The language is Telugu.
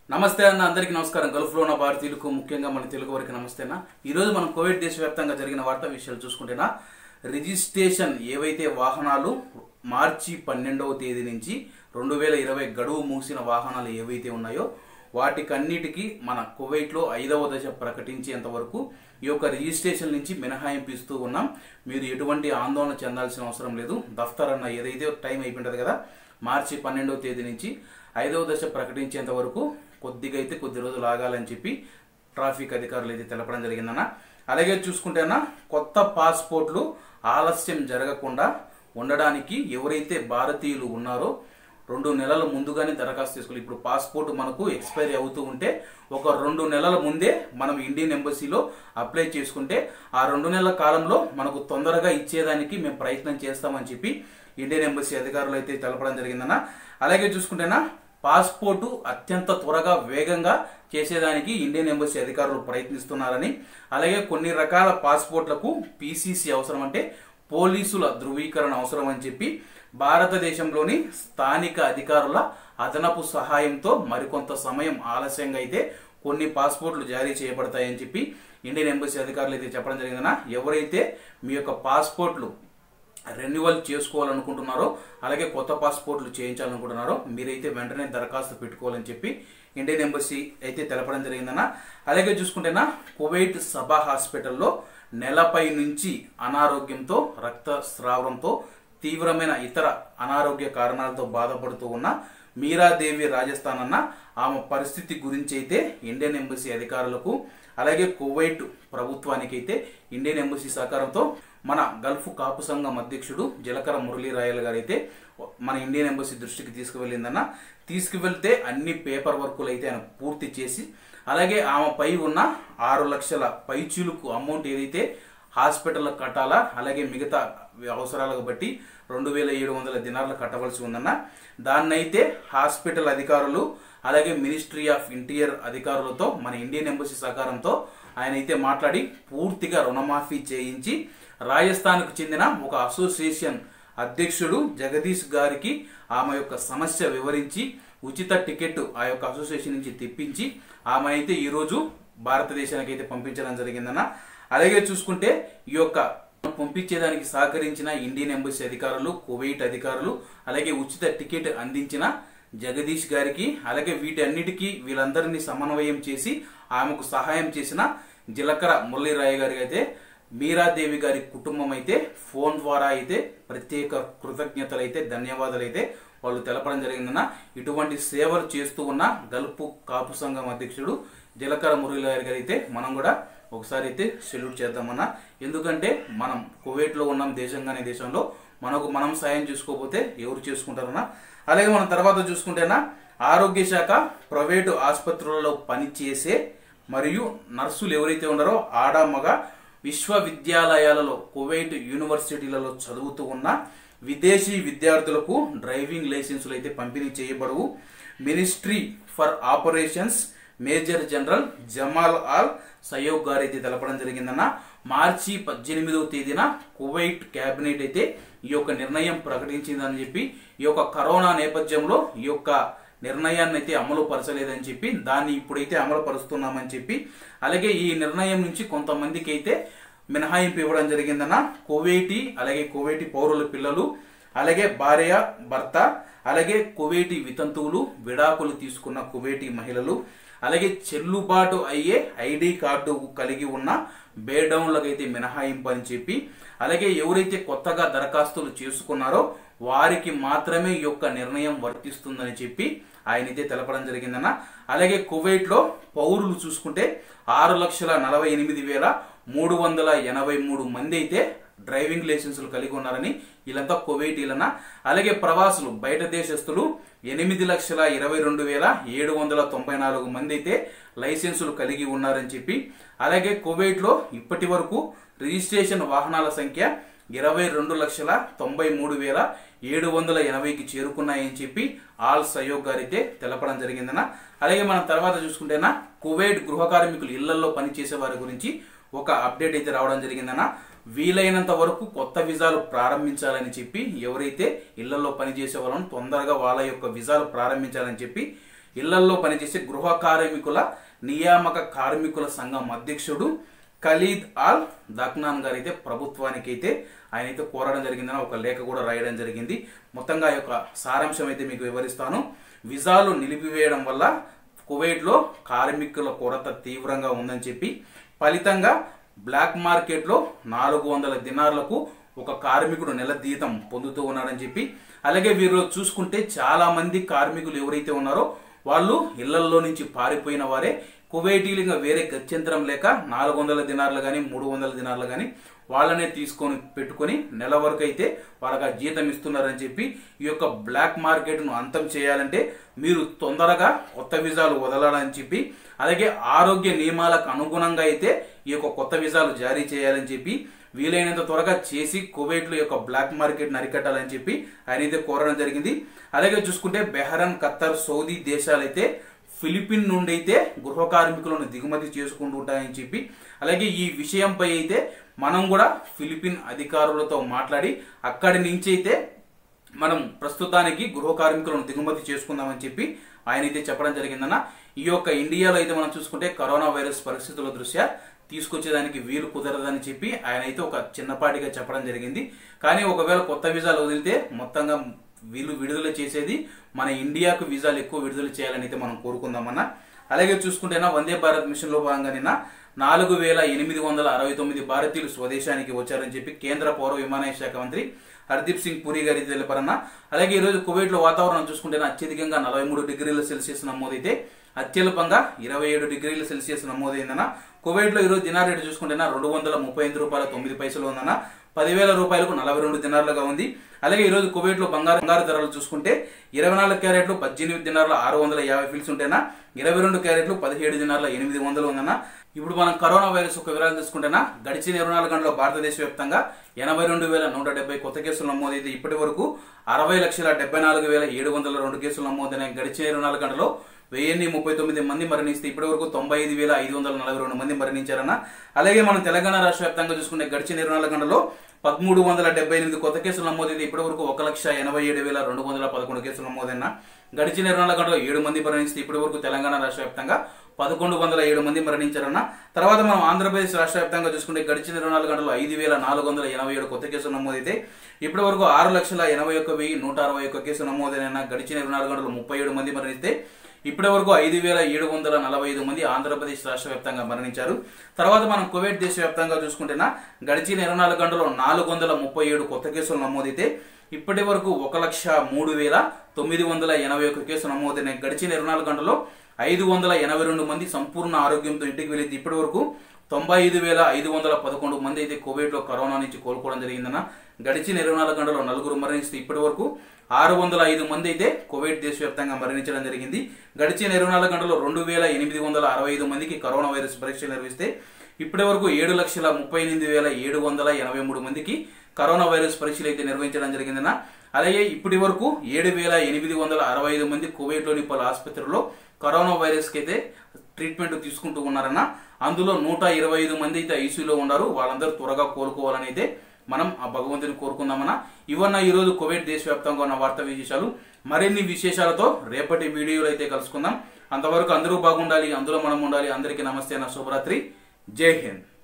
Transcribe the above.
నమస్తే అన్న అందరికీ నమస్కారం గల్ఫ్లో ఉన్న భారతీయులకు ముఖ్యంగా మన తెలుగు వారికి నమస్తే అన్న ఈరోజు మనం కోవిడ్ దేశవ్యాప్తంగా జరిగిన వార్తా విషయాలు చూసుకుంటేనా రిజిస్ట్రేషన్ ఏవైతే వాహనాలు మార్చి పన్నెండవ తేదీ నుంచి రెండు వేల ఇరవై గడువు మూసిన వాహనాలు ఏవైతే ఉన్నాయో వాటికన్నిటికీ మన కువైట్లో ఐదవ దశ ప్రకటించేంత వరకు ఈ యొక్క రిజిస్ట్రేషన్ నుంచి మినహాయింపు ఇస్తూ ఉన్నాం మీరు ఎటువంటి ఆందోళన చెందాల్సిన అవసరం లేదు దఫ్తర్ అన్న ఏదైతే టైం అయిపోయింటది కదా మార్చి పన్నెండవ తేదీ నుంచి ఐదవ దశ ప్రకటించేంత వరకు కొద్దిగా అయితే కొద్ది రోజులు ఆగాలని చెప్పి ట్రాఫిక్ అధికారులు అయితే తెలపడం జరిగిందన్న అలాగే చూసుకుంటేనా కొత్త పాస్పోర్ట్లు ఆలస్యం జరగకుండా ఉండడానికి ఎవరైతే భారతీయులు ఉన్నారో రెండు నెలల ముందుగానే దరఖాస్తు చేసుకోవాలి ఇప్పుడు పాస్పోర్ట్ మనకు ఎక్స్పైరీ అవుతూ ఉంటే ఒక రెండు నెలల ముందే మనం ఇండియన్ ఎంబసీలో అప్లై చేసుకుంటే ఆ రెండు నెలల కాలంలో మనకు తొందరగా ఇచ్చేదానికి మేము ప్రయత్నం చేస్తామని చెప్పి ఇండియన్ ఎంబసీ అధికారులు అయితే తెలపడం జరిగిందన్న అలాగే చూసుకుంటేనా పాస్పోర్టు అత్యంత త్వరగా వేగంగా చేసేదానికి ఇండియన్ ఎంబసీ అధికారులు ప్రయత్నిస్తున్నారని అలాగే కొన్ని రకాల పాస్పోర్ట్లకు పీసీసీ అవసరం అంటే పోలీసుల ధృవీకరణ అవసరం అని చెప్పి భారతదేశంలోని స్థానిక అధికారుల అదనపు సహాయంతో మరికొంత సమయం ఆలస్యంగా అయితే కొన్ని పాస్పోర్ట్లు జారీ చేయబడతాయని చెప్పి ఇండియన్ ఎంబసీ అధికారులు అయితే చెప్పడం జరిగిందన్న ఎవరైతే మీ యొక్క పాస్పోర్ట్లు రెన్యువల్ చేసుకోవాలనుకుంటున్నారో అలాగే కొత్త పాస్పోర్ట్లు చేయించాలనుకుంటున్నారో మీరైతే వెంటనే దరఖాస్తు పెట్టుకోవాలని చెప్పి ఇండియన్ ఎంబసీ అయితే తెలపడం జరిగిందన్న అలాగే చూసుకుంటేనా కువైట్ సభా హాస్పిటల్లో నెలపై నుంచి అనారోగ్యంతో రక్తస్రావంతో తీవ్రమైన ఇతర అనారోగ్య కారణాలతో బాధపడుతూ ఉన్న మీరాదేవి రాజస్థాన్ అన్న ఆమె పరిస్థితి గురించి అయితే ఇండియన్ ఎంబసీ అధికారులకు అలాగే కువైట్ ప్రభుత్వానికి అయితే ఇండియన్ ఎంబసీ సహకారంతో మన గల్ఫ్ కాపు సంఘం అధ్యక్షుడు జలకర మురళీ రాయల్ గారు అయితే మన ఇండియన్ ఎంబసీ దృష్టికి తీసుకువెళ్ళిందన్న తీసుకువెళ్తే అన్ని పేపర్ వర్కులు అయితే ఆయన పూర్తి చేసి అలాగే ఆమె పై ఉన్న ఆరు లక్షల పైచీలుకు అమౌంట్ ఏదైతే హాస్పిటల్ కట్టాలా అలాగే మిగతా అవసరాలకు బట్టి రెండు వేల ఏడు వందల దినార్లు కట్టవలసి ఉందన్న దాన్నైతే హాస్పిటల్ అధికారులు అలాగే మినిస్ట్రీ ఆఫ్ ఇంటీరియర్ అధికారులతో మన ఇండియన్ ఎంబసీ సహకారంతో ఆయన అయితే మాట్లాడి పూర్తిగా రుణమాఫీ చేయించి రాజస్థాన్కు చెందిన ఒక అసోసియేషన్ అధ్యక్షుడు జగదీష్ గారికి ఆమె యొక్క సమస్య వివరించి ఉచిత టికెట్ ఆ యొక్క అసోసియేషన్ నుంచి తెప్పించి ఆమె అయితే ఈరోజు భారతదేశానికి అయితే పంపించడం జరిగిందన్న అలాగే చూసుకుంటే ఈ యొక్క పంపించేదానికి సహకరించిన ఇండియన్ ఎంబసీ అధికారులు కువైట్ అధికారులు అలాగే ఉచిత టికెట్ అందించిన జగదీష్ గారికి అలాగే వీటన్నిటికీ వీళ్ళందరినీ సమన్వయం చేసి ఆమెకు సహాయం చేసిన జిలకర మురళీరాయ గారికి అయితే మీరాదేవి గారి కుటుంబం అయితే ఫోన్ ద్వారా అయితే ప్రత్యేక కృతజ్ఞతలు అయితే ధన్యవాదాలు అయితే వాళ్ళు తెలపడం జరిగిందన్న ఇటువంటి సేవలు చేస్తూ ఉన్న గల్పు కాపు సంఘం అధ్యక్షుడు జలకర మురళీరాయ గారు అయితే మనం కూడా ఒకసారి అయితే సెల్యూట్ చేద్దామన్నా ఎందుకంటే మనం కువైట్లో ఉన్నాం దేశంగానే దేశంలో మనకు మనం సాయం చేసుకోకపోతే ఎవరు చేసుకుంటారన్నా అలాగే మనం తర్వాత చూసుకుంటేనా ఆరోగ్య శాఖ ప్రైవేటు ఆసుపత్రులలో పనిచేసే మరియు నర్సులు ఎవరైతే ఉన్నారో ఆడ మగ విశ్వవిద్యాలయాలలో కువైట్ యూనివర్సిటీలలో చదువుతూ ఉన్న విదేశీ విద్యార్థులకు డ్రైవింగ్ లైసెన్సులు అయితే పంపిణీ చేయబడవు ministry for operations major general Jamal al సయోగ్ గారు అయితే తెలపడం జరిగిందన్న మార్చి పద్దెనిమిదవ తేదీన కువైట్ కేబినెట్ అయితే ఈ యొక్క నిర్ణయం ప్రకటించిందని చెప్పి ఈ యొక్క కరోనా నేపథ్యంలో ఈ యొక్క నిర్ణయాన్ని అయితే అమలు పరచలేదని చెప్పి దాన్ని ఇప్పుడైతే అమలు పరుస్తున్నామని చెప్పి అలాగే ఈ నిర్ణయం నుంచి కొంతమందికి అయితే మినహాయింపు ఇవ్వడం జరిగిందన్న కువైటి అలాగే కువైటి పౌరుల పిల్లలు అలాగే భార్య భర్త అలాగే కువైటి వితంతువులు విడాకులు తీసుకున్న కువైటి మహిళలు అలాగే చెల్లుబాటు అయ్యే ఐడి కార్డు కలిగి ఉన్న బేడౌన్లకు అయితే మినహాయింపు అని చెప్పి అలాగే ఎవరైతే కొత్తగా దరఖాస్తులు చేసుకున్నారో వారికి మాత్రమే ఈ యొక్క నిర్ణయం వర్తిస్తుందని చెప్పి ఆయన అయితే తెలపడం జరిగిందన్న అలాగే కువైట్ లో పౌరులు చూసుకుంటే ఆరు లక్షల నలభై ఎనిమిది వేల మూడు వందల ఎనభై మూడు మంది అయితే డ్రైవింగ్ లైసెన్సులు కలిగి ఉన్నారని వీళ్ళంతా కువైటీలన అలాగే ప్రవాసులు బయట దేశస్తులు ఎనిమిది లక్షల ఇరవై రెండు వేల ఏడు వందల తొంభై నాలుగు మంది అయితే లైసెన్సులు కలిగి ఉన్నారని చెప్పి అలాగే కువైట్ లో ఇప్పటి వరకు రిజిస్ట్రేషన్ వాహనాల సంఖ్య ఇరవై రెండు లక్షల తొంభై మూడు వేల ఏడు వందల ఎనభైకి చేరుకున్నాయని చెప్పి ఆల్ సయోగ్ గారు అయితే తెలపడం జరిగిందన్న అలాగే మనం తర్వాత చూసుకుంటేనా కువైట్ గృహ కార్మికులు ఇళ్లలో పనిచేసే వారి గురించి ఒక అప్డేట్ అయితే రావడం జరిగిందన్న వీలైనంత వరకు కొత్త విజాలు ప్రారంభించాలని చెప్పి ఎవరైతే ఇళ్లలో పనిచేసే వాళ్ళను తొందరగా వాళ్ళ యొక్క విజాలు ప్రారంభించాలని చెప్పి ఇళ్లల్లో పనిచేసే గృహ కార్మికుల నియామక కార్మికుల సంఘం అధ్యక్షుడు ఖలీద్ ఆల్ దక్నాన్ గారు అయితే ప్రభుత్వానికి అయితే ఆయన అయితే కోరడం జరిగిందని ఒక లేఖ కూడా రాయడం జరిగింది మొత్తంగా ఈ యొక్క సారాంశం అయితే మీకు వివరిస్తాను విజాలు నిలిపివేయడం వల్ల కువైట్లో కార్మికుల కొరత తీవ్రంగా ఉందని చెప్పి ఫలితంగా బ్లాక్ మార్కెట్లో నాలుగు వందల దినార్లకు ఒక కార్మికుడు నెల జీతం పొందుతూ ఉన్నాడని చెప్పి అలాగే వీరు చూసుకుంటే చాలా మంది కార్మికులు ఎవరైతే ఉన్నారో వాళ్ళు ఇళ్లల్లో నుంచి పారిపోయిన వారే కువైటీలు ఇంకా వేరే గత్యంతరం లేక నాలుగు వందల దినార్లు కానీ మూడు వందల దినార్లు కానీ వాళ్ళనే తీసుకొని పెట్టుకొని నెల వరకు అయితే వాళ్ళకి ఆ జీతం ఇస్తున్నారని చెప్పి ఈ యొక్క బ్లాక్ మార్కెట్ను అంతం చేయాలంటే మీరు తొందరగా కొత్త వీసాలు వదలాలని చెప్పి అలాగే ఆరోగ్య నియమాలకు అనుగుణంగా అయితే ఈ యొక్క కొత్త వీసాలు జారీ చేయాలని చెప్పి వీలైనంత త్వరగా చేసి కువైట్లో యొక్క బ్లాక్ మార్కెట్ అరికట్టాలని చెప్పి ఆయన అయితే కోరడం జరిగింది అలాగే చూసుకుంటే బెహరన్ ఖత్తర్ సౌదీ దేశాలైతే ఫిలిపిన్ నుండి అయితే గృహ కార్మికులను దిగుమతి చేసుకుంటూ ఉంటాయని చెప్పి అలాగే ఈ విషయంపై అయితే మనం కూడా ఫిలిపిన్ అధికారులతో మాట్లాడి అక్కడి నుంచి అయితే మనం ప్రస్తుతానికి గృహ కార్మికులను దిగుమతి చేసుకుందామని చెప్పి ఆయన అయితే చెప్పడం జరిగిందన్న ఈ యొక్క ఇండియాలో అయితే మనం చూసుకుంటే కరోనా వైరస్ పరిస్థితుల దృష్ట్యా తీసుకొచ్చేదానికి వీలు కుదరదని చెప్పి ఆయన అయితే ఒక చిన్నపాటిగా చెప్పడం జరిగింది కానీ ఒకవేళ కొత్త వీసాలు వదిలితే మొత్తంగా వీళ్ళు విడుదల చేసేది మన ఇండియాకు వీసాలు ఎక్కువ విడుదల చేయాలని అయితే మనం కోరుకుందామన్నా అలాగే చూసుకుంటేనా వందే భారత్ మిషన్ లో భాగంగా నిన్న నాలుగు వేల ఎనిమిది వందల అరవై తొమ్మిది భారతీయులు స్వదేశానికి వచ్చారని చెప్పి కేంద్ర పౌర విమానయాన శాఖ మంత్రి హర్దీప్ సింగ్ పూరి గారి తెలిపారన్న అలాగే ఈ రోజు కువైట్ లో వాతావరణం చూసుకుంటే అత్యధికంగా నలభై మూడు డిగ్రీల సెల్సియస్ నమోదైతే అత్యల్పంగా ఇరవై ఏడు డిగ్రీల సెల్సియస్ నమోదైందన్న కువైట్ లో ఈరోజు దినార్ రేటు చూసుకుంటేనా రెండు వందల ముప్పై ఎనిమిది రూపాయల తొమ్మిది పైసలు ఉందన్న పదివేల రూపాయలకు నలభై రెండు దినార్లుగా ఉంది అలాగే ఈ రోజు కువైట్ లో బంగారు బంగారు ధరలు చూసుకుంటే ఇరవై నాలుగు క్యారెట్లు పద్దెనిమిది దినార్ల ఆరు వందల యాభై ఫిల్స్ ఉంటేనా ఇరవై రెండు క్యారెట్లు పదిహేడు దినార్ల ఎనిమిది వందలు ఉందన్న ఇప్పుడు మనం కరోనా వైరస్ యొక్క వివరాలు తీసుకుంటేనా గడిచిన ఇరవై నాలుగు గంటల్లో భారతదేశ వ్యాప్తంగా ఎనభై రెండు వేల నూట డెబ్బై కొత్త కేసులు నమోదైతే ఇప్పటి వరకు అరవై లక్షల డెబ్బై నాలుగు వేల ఏడు వందల రెండు కేసులు నమోదైన గడిచిన ఇరవై నాలుగు గంటల్లో వెయ్యిన్ని ముప్పై తొమ్మిది మంది మరణిస్తే ఇప్పటి వరకు తొంభై ఐదు వేల ఐదు వందల నలభై రెండు మంది మరణించారన్న అలాగే మనం తెలంగాణ రాష్ట్ర వ్యాప్తంగా చూసుకుంటే గడిచిన ఇరవై నాలుగు గంటల్లో పదమూడు వందల డెబ్బై ఎనిమిది కొత్త కేసులు నమోదైతే ఇప్పటి వరకు ఒక లక్ష ఎనభై ఏడు వేల రెండు వందల పదకొండు కేసులు నమోదైన గడిచిన ఇరవై నాలుగు గంటల్లో ఏడు మంది మరణిస్తే ఇప్పటి వరకు తెలంగాణ రాష్ట్ర వ్యాప్తంగా పదకొండు వందల ఏడు మంది మరణించారన్న తర్వాత మనం ఆంధ్రప్రదేశ్ రాష్ట్ర వ్యాప్తంగా చూసుకుంటే గడిచిన ఇరవై నాలుగు గంటల్లో ఐదు వేల నాలుగు వందల ఎనభై ఏడు కొత్త కేసులు నమోదైతే ఇప్పటి వరకు ఆరు లక్షల ఎనభై ఒక్క వెయ్యి నూట అరవై ఒక్క కేసులు నమోదైన గడిచిన ఇరవై నాలుగు గంటల్లో ముప్పై ఏడు మంది మరణిస్తే ఇప్పటి వరకు ఐదు వేల ఏడు వందల నలభై ఐదు మంది ఆంధ్రప్రదేశ్ రాష్ట్ర వ్యాప్తంగా మరణించారు తర్వాత మనం కువైట్ దేశ వ్యాప్తంగా చూసుకుంటేనా గడిచిన ఇరవై నాలుగు గంటల్లో నాలుగు వందల ముప్పై ఏడు కొత్త కేసులు నమోదైతే ఇప్పటి వరకు ఒక లక్ష మూడు వేల తొమ్మిది వందల ఎనభై ఒక్క కేసులు నమోదైన గడిచిన ఇరవై నాలుగు గంటల్లో ఐదు వందల ఎనభై రెండు మంది సంపూర్ణ ఆరోగ్యంతో ఇంటికి వెళ్ళింది ఇప్పటి వరకు తొంభై ఐదు వేల ఐదు వందల పదకొండు మంది అయితే కోవిడ్ లో కరోనా నుంచి కోలుకోవడం జరిగిందన్న గడిచిన ఇరవై నాలుగు గంటల్లో నలుగురు మరణిస్తే ఇప్పటి వరకు ఆరు వందల ఐదు మంది అయితే కోవిడ్ దేశవ్యాప్తంగా మరణించడం జరిగింది గడిచిన ఇరవై నాలుగు గంటల్లో రెండు వేల ఎనిమిది వందల అరవై ఐదు మందికి కరోనా వైరస్ పరీక్షలు నిర్వహిస్తే ఇప్పటి వరకు ఏడు లక్షల ముప్పై ఎనిమిది వేల ఏడు వందల ఎనభై మూడు మందికి కరోనా వైరస్ పరీక్షలు అయితే నిర్వహించడం జరిగిందన్న అలాగే ఇప్పటి వరకు ఏడు వేల ఎనిమిది వందల అరవై ఐదు మంది కువైట్లోని పలు ఆసుపత్రుల్లో కరోనా వైరస్కి అయితే ట్రీట్మెంట్ తీసుకుంటూ ఉన్నారన్న అందులో నూట ఇరవై ఐదు మంది అయితే ఐసీయూలో ఉన్నారు వాళ్ళందరూ త్వరగా కోలుకోవాలని అయితే మనం ఆ భగవంతుని కోరుకుందామన్నా ఇవన్న ఈ రోజు కోవిడ్ దేశవ్యాప్తంగా ఉన్న వార్తా విశేషాలు మరిన్ని విశేషాలతో రేపటి వీడియోలో అయితే కలుసుకుందాం అంతవరకు అందరూ బాగుండాలి అందులో మనం ఉండాలి అందరికీ నమస్తే నా శుభరాత్రి జై హింద్